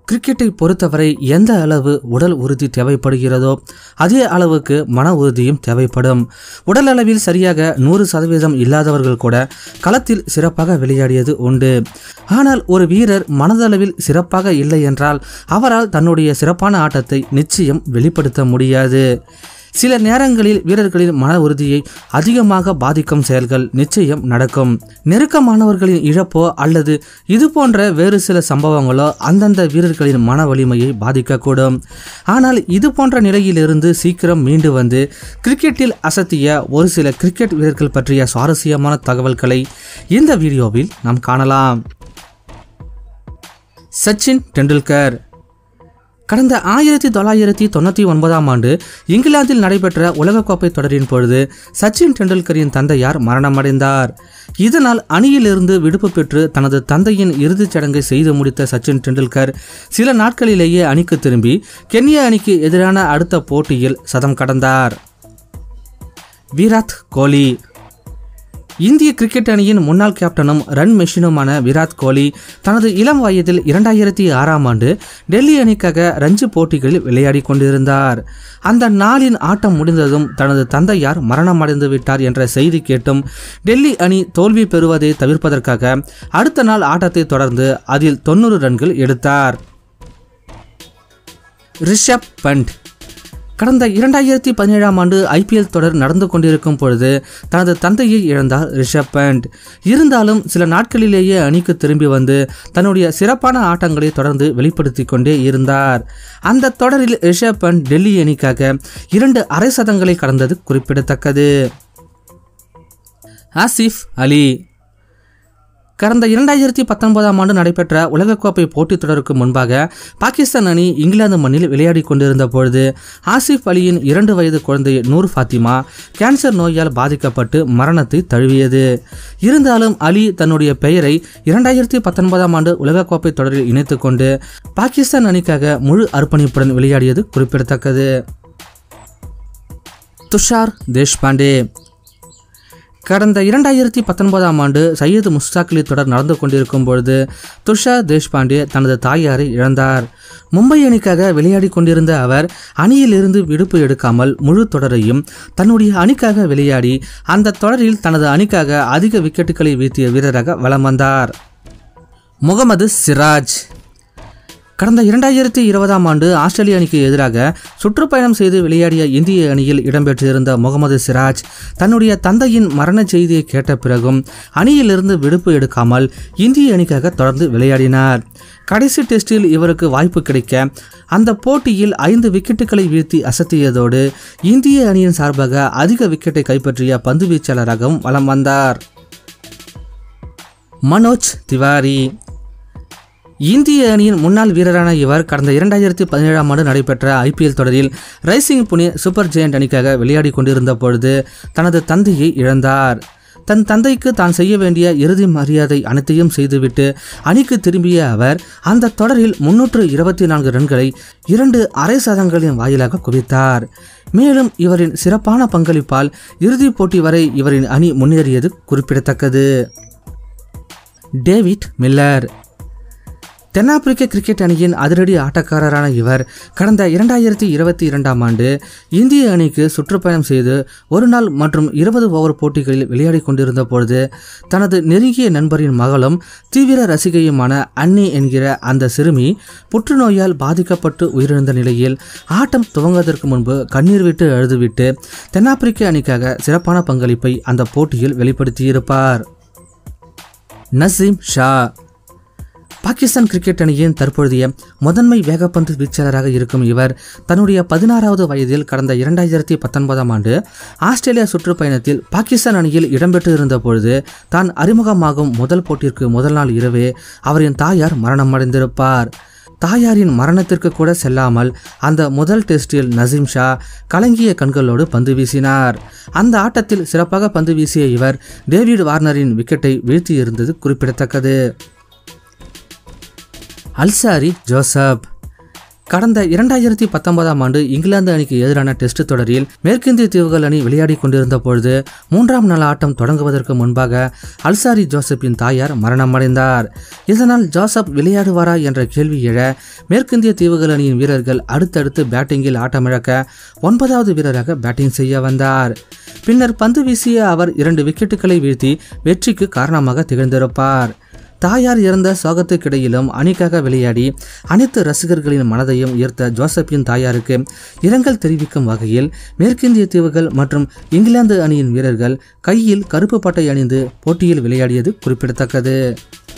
கிரிக்கெட்டை பொறுத்தவரை எந்த அளவு உடல் உறுதி தேவைப்படுகிறதோ அதே அளவுக்கு மன உறுதியும் தேவைப்படும் உடல் அளவில் சரியாக நூறு சதவீதம் இல்லாதவர்கள் கூட களத்தில் சிறப்பாக விளையாடியது உண்டு ஆனால் ஒரு வீரர் மனதளவில் சிறப்பாக இல்லை என்றால் அவரால் தன்னுடைய சிறப்பான ஆட்டத்தை நிச்சயம் வெளிப்படுத்த முடியாது சில நேரங்களில் வீரர்களின் மன உறுதியை அதிகமாக பாதிக்கும் செயல்கள் நிச்சயம் நடக்கும் நெருக்கமானவர்களின் இழப்போ அல்லது இது போன்ற வேறு சில சம்பவங்களோ அந்தந்த வீரர்களின் மன வலிமையை பாதிக்கக்கூடும் ஆனால் இது போன்ற நிலையிலிருந்து சீக்கிரம் மீண்டு வந்து கிரிக்கெட்டில் அசத்திய ஒரு சில கிரிக்கெட் வீரர்கள் பற்றிய சுவாரஸ்யமான தகவல்களை இந்த வீடியோவில் நாம் காணலாம் சச்சின் டெண்டுல்கர் கடந்த ஆயிரத்தி தொள்ளாயிரத்தி தொண்ணூற்றி ஒன்பதாம் ஆண்டு இங்கிலாந்தில் நடைபெற்ற உலகக்கோப்பை தொடரின் பொழுது சச்சின் டெண்டுல்கரின் தந்தையார் மரணமடைந்தார் இதனால் அணியிலிருந்து விடுப்பு பெற்று தனது தந்தையின் இறுதிச் சடங்கை செய்து முடித்த சச்சின் டெண்டுல்கர் சில நாட்களிலேயே அணிக்கு திரும்பி கென்யா அணிக்கு எதிரான அடுத்த போட்டியில் சதம் கடந்தார் விராட் கோலி இந்திய கிரிக்கெட் அணியின் முன்னாள் கேப்டனும் ரன் மெஷினுமான விராட் கோலி தனது இளம் வயதில் இரண்டாயிரத்தி ஆறாம் ஆண்டு டெல்லி அணிக்காக ரஞ்சி போட்டிகளில் விளையாடி கொண்டிருந்தார் அந்த நாளின் ஆட்டம் முடிந்ததும் தனது தந்தையார் மரணமடைந்து விட்டார் என்ற செய்தி கேட்டும் டெல்லி அணி தோல்வி பெறுவதை தவிர்ப்பதற்காக அடுத்த நாள் ஆட்டத்தை தொடர்ந்து அதில் தொண்ணூறு ரன்கள் எடுத்தார் ரிஷப் பண்ட் கடந்த இரண்டாயிரத்தி பதினேழாம் ஆண்டு ஐபிஎல் தொடர் நடந்து கொண்டிருக்கும் பொழுது தனது தந்தையை இழந்தார் ரிஷப் பண்ட் இருந்தாலும் சில நாட்களிலேயே அணிக்கு திரும்பி வந்து தன்னுடைய சிறப்பான ஆட்டங்களை தொடர்ந்து வெளிப்படுத்தி கொண்டே இருந்தார் அந்த தொடரில் ரிஷப் பண்ட் டெல்லி அணிக்காக இரண்டு அரை சதங்களை கடந்தது குறிப்பிடத்தக்கது ஆசிஃப் அலி கடந்த இரண்டாயிரத்தி பத்தொன்பதாம் ஆண்டு நடைபெற்ற உலகக்கோப்பை போட்டித் தொடருக்கு முன்பாக பாகிஸ்தான் அணி இங்கிலாந்து மண்ணில் விளையாடி கொண்டிருந்த பொழுது ஆசிஃப் அலியின் இரண்டு வயது குழந்தை நூர் ஃபாத்திமா கேன்சர் நோயால் பாதிக்கப்பட்டு மரணத்தை தழுவியது இருந்தாலும் அலி தன்னுடைய பெயரை இரண்டாயிரத்தி பத்தொன்பதாம் ஆண்டு உலகக்கோப்பை தொடரில் இணைத்துக் கொண்டு பாகிஸ்தான் அணிக்காக முழு அர்ப்பணிப்புடன் விளையாடியது குறிப்பிடத்தக்கது துஷார் தேஷ்பாண்டே கடந்த இரண்டாயிரத்தி பத்தொன்பதாம் ஆண்டு சையது முஸ்தாக் அலி தொடர் நடந்து கொண்டிருக்கும் பொழுது துஷார் தேஷ்பாண்டே தனது தாயாரை இழந்தார் மும்பை அணிக்காக விளையாடி கொண்டிருந்த அவர் அணியிலிருந்து விடுப்பு எடுக்காமல் முழு தொடரையும் தன்னுடைய அணிக்காக விளையாடி அந்த தொடரில் தனது அணிக்காக அதிக விக்கெட்டுகளை வீழ்த்திய வீரராக வலம் வந்தார் முகமது சிராஜ் கடந்த இரண்டாயிரத்தி இருபதாம் ஆண்டு ஆஸ்திரேலிய அணிக்கு எதிராக சுற்றுப்பயணம் செய்து விளையாடிய இந்திய அணியில் இடம்பெற்றிருந்த முகமது சிராஜ் தன்னுடைய தந்தையின் மரண செய்தியை கேட்ட பிறகும் அணியிலிருந்து விடுப்பு எடுக்காமல் இந்திய அணிக்காக தொடர்ந்து விளையாடினார் கடைசி டெஸ்டில் இவருக்கு வாய்ப்பு கிடைக்க அந்த போட்டியில் ஐந்து விக்கெட்டுகளை வீழ்த்தி அசத்தியதோடு இந்திய அணியின் சார்பாக அதிக விக்கெட்டை கைப்பற்றிய பந்து வீச்சாளராகவும் வலம் வந்தார் மனோஜ் திவாரி இந்திய அணியின் முன்னாள் வீரரான இவர் கடந்த இரண்டாயிரத்தி பதினேழாம் ஆண்டு நடைபெற்ற ஐபிஎல் தொடரில் ரைசிங் புனே சூப்பர் ஜெயண்ட் அணிக்காக விளையாடி கொண்டிருந்த பொழுது தனது தந்தையை இழந்தார் தன் தந்தைக்கு தான் செய்ய வேண்டிய இறுதி மரியாதை அனைத்தையும் செய்துவிட்டு அணிக்கு திரும்பிய அவர் அந்த தொடரில் முன்னூற்று இருபத்தி நான்கு ரன்களை இரண்டு அரை சதங்களின் வாயிலாக குவித்தார் மேலும் இவரின் சிறப்பான பங்களிப்பால் இறுதிப் போட்டி வரை இவரின் அணி முன்னேறியது குறிப்பிடத்தக்கது டேவிட் மில்லர் தென்னாப்பிரிக்க கிரிக்கெட் அணியின் அதிரடி ஆட்டக்காரரான இவர் கடந்த இரண்டாயிரத்தி இருபத்தி இரண்டாம் ஆண்டு இந்திய அணிக்கு சுற்றுப்பயணம் செய்து ஒரு நாள் மற்றும் இருபது ஓவர் போட்டிகளில் விளையாடி கொண்டிருந்த பொழுது தனது நெருங்கிய நண்பரின் மகளும் தீவிர ரசிகையுமான அன்னி என்கிற அந்த சிறுமி புற்றுநோயால் பாதிக்கப்பட்டு உயிரிழந்த நிலையில் ஆட்டம் துவங்குவதற்கு முன்பு கண்ணீர் விட்டு அழுதுவிட்டு தென்னாப்பிரிக்க அணிக்காக சிறப்பான பங்களிப்பை அந்த போட்டியில் வெளிப்படுத்தியிருப்பார் நசீம் ஷா பாகிஸ்தான் கிரிக்கெட் அணியின் தற்பொழுதைய முதன்மை வேகப்பந்து வீச்சாளராக இருக்கும் இவர் தன்னுடைய பதினாறாவது வயதில் கடந்த இரண்டாயிரத்தி பத்தொன்பதாம் ஆண்டு ஆஸ்திரேலியா சுற்றுப்பயணத்தில் பாகிஸ்தான் அணியில் இடம்பெற்று இருந்த பொழுது தான் அறிமுகமாகும் முதல் போட்டிற்கு முதல் நாள் இரவே அவரின் தாயார் மரணமடைந்திருப்பார் தாயாரின் மரணத்திற்கு கூட செல்லாமல் அந்த முதல் டெஸ்டில் நசீம் ஷா கலங்கிய கண்களோடு பந்து வீசினார் அந்த ஆட்டத்தில் சிறப்பாக பந்து வீசிய இவர் டேவிட் வார்னரின் விக்கெட்டை வீழ்த்தியிருந்தது குறிப்பிடத்தக்கது அல்சாரி ஜோசப் கடந்த இரண்டாயிரத்தி பத்தொன்பதாம் ஆண்டு இங்கிலாந்து அணிக்கு எதிரான டெஸ்ட் தொடரில் மேற்கிந்திய தீவுகள் அணி விளையாடி கொண்டிருந்த பொழுது மூன்றாம் நாள் ஆட்டம் தொடங்குவதற்கு முன்பாக அல்சாரி ஜோசப்பின் தாயார் மரணமடைந்தார் இதனால் ஜோசப் விளையாடுவாரா என்ற கேள்வி எழ மேற்கிந்திய தீவுகள் அணியின் வீரர்கள் அடுத்தடுத்து பேட்டிங்கில் ஆட்டமிழக்க ஒன்பதாவது வீரராக பேட்டிங் செய்ய வந்தார் பின்னர் பந்து வீசிய அவர் இரண்டு விக்கெட்டுகளை வீழ்த்தி வெற்றிக்கு காரணமாக திகழ்ந்திருப்பார் தாயார் இறந்த சோகத்துக்கிடையிலும் அணிக்காக விளையாடி அனைத்து ரசிகர்களின் மனதையும் ஈர்த்த ஜோசப்பின் தாயாருக்கு இரங்கல் தெரிவிக்கும் வகையில் மேற்கிந்திய தீவுகள் மற்றும் இங்கிலாந்து அணியின் வீரர்கள் கையில் கருப்பு பட்டை அணிந்து போட்டியில் விளையாடியது குறிப்பிடத்தக்கது